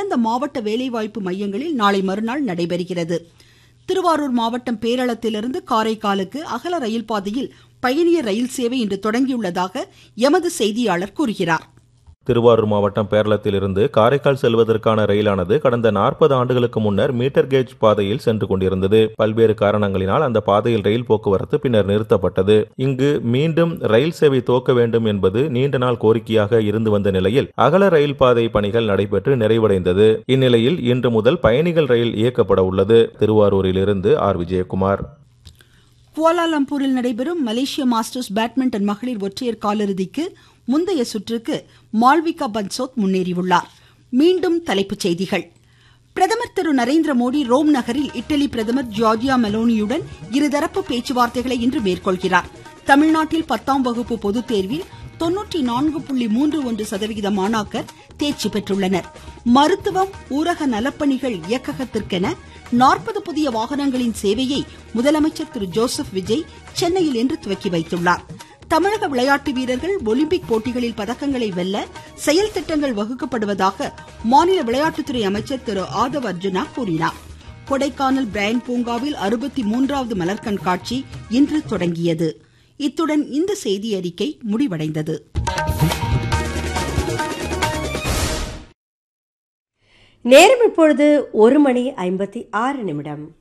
அந்தந்த மாவட்ட வேலைவாய்ப்பு மையங்களில் நாளை மறுநாள் நடைபெறுகிறது திருவாரூர் மாவட்டம் பேரளத்திலிருந்து காரைக்காலுக்கு அகல ரயில் பாதையில் பயணியர் ரயில் சேவை இன்று தொடங்கியுள்ளதாக எமது செய்தியாளர் கூறுகிறார் திருவாரூர் மாவட்டம் பேரளத்திலிருந்து காரைக்கால் செல்வதற்கான ரயிலானது கடந்த நாற்பது ஆண்டுகளுக்கு முன்னர் மீட்டர் கேஜ் பாதையில் சென்று கொண்டிருந்தது பல்வேறு காரணங்களினால் அந்த பாதையில் ரயில் போக்குவரத்து பின்னர் நிறுத்தப்பட்டது இங்கு மீண்டும் ரயில் சேவை துவக்க வேண்டும் என்பது நீண்ட நாள் கோரிக்கையாக இருந்து வந்த நிலையில் அகல ரயில் பாதை பணிகள் நடைபெற்று நிறைவடைந்தது இந்நிலையில் இன்று முதல் பயணிகள் ரயில் இயக்கப்பட உள்ளது திருவாரூரிலிருந்து ஆர் விஜயகுமார் குவாலாலம்பூரில் நடைபெறும் மலேசிய மாஸ்டர்ஸ் பேட்மிண்டன் மகளிர் ஒற்றையர் காலிறுதிக்கு முந்தைய சுற்றுக்கு மால்விகா பன்சோத் முன்னேறியுள்ளார் மீண்டும் தலைப்புச் செய்திகள் பிரதமர் திரு நரேந்திர மோடி ரோம் நகரில் இட்டலி பிரதமர் ஜார்ஜியா மெலோனியுடன் இருதரப்பு பேச்சுவார்த்தைகளை இன்று மேற்கொள்கிறார் தமிழ்நாட்டில் பத்தாம் வகுப்பு பொதுத் தேர்வில் தொன்னூற்றி நான்கு புள்ளி மூன்று ஒன்று சதவிகித மாணாக்கர் தேர்ச்சி பெற்றுள்ளனர் மருத்துவம் ஊரக நலப்பணிகள் இயக்ககத்திற்கென நாற்பது புதிய வாகனங்களின் சேவையை முதலமைச்சர் திரு ஜோசப் விஜய் சென்னையில் இன்று துவக்கி வைத்துள்ளார் தமிழக விளையாட்டு வீரர்கள் ஒலிம்பிக் போட்டிகளில் பதக்கங்களை வெல்ல செயல் திட்டங்கள் வகுக்கப்படுவதாக மாநில விளையாட்டுத்துறை அமைச்சர் திரு ஆதவ் அர்ஜுனா கூறினார் கொடைக்கானல் பிரைன் பூங்காவில் அறுபத்தி மூன்றாவது மலர் கண்காட்சி இன்று தொடங்கியது இத்துடன் இந்த செய்தி அறிக்கை முடிவடைந்தது நேரம் இப்பொழுது ஒரு மணி ஐம்பத்தி ஆறு நிமிடம்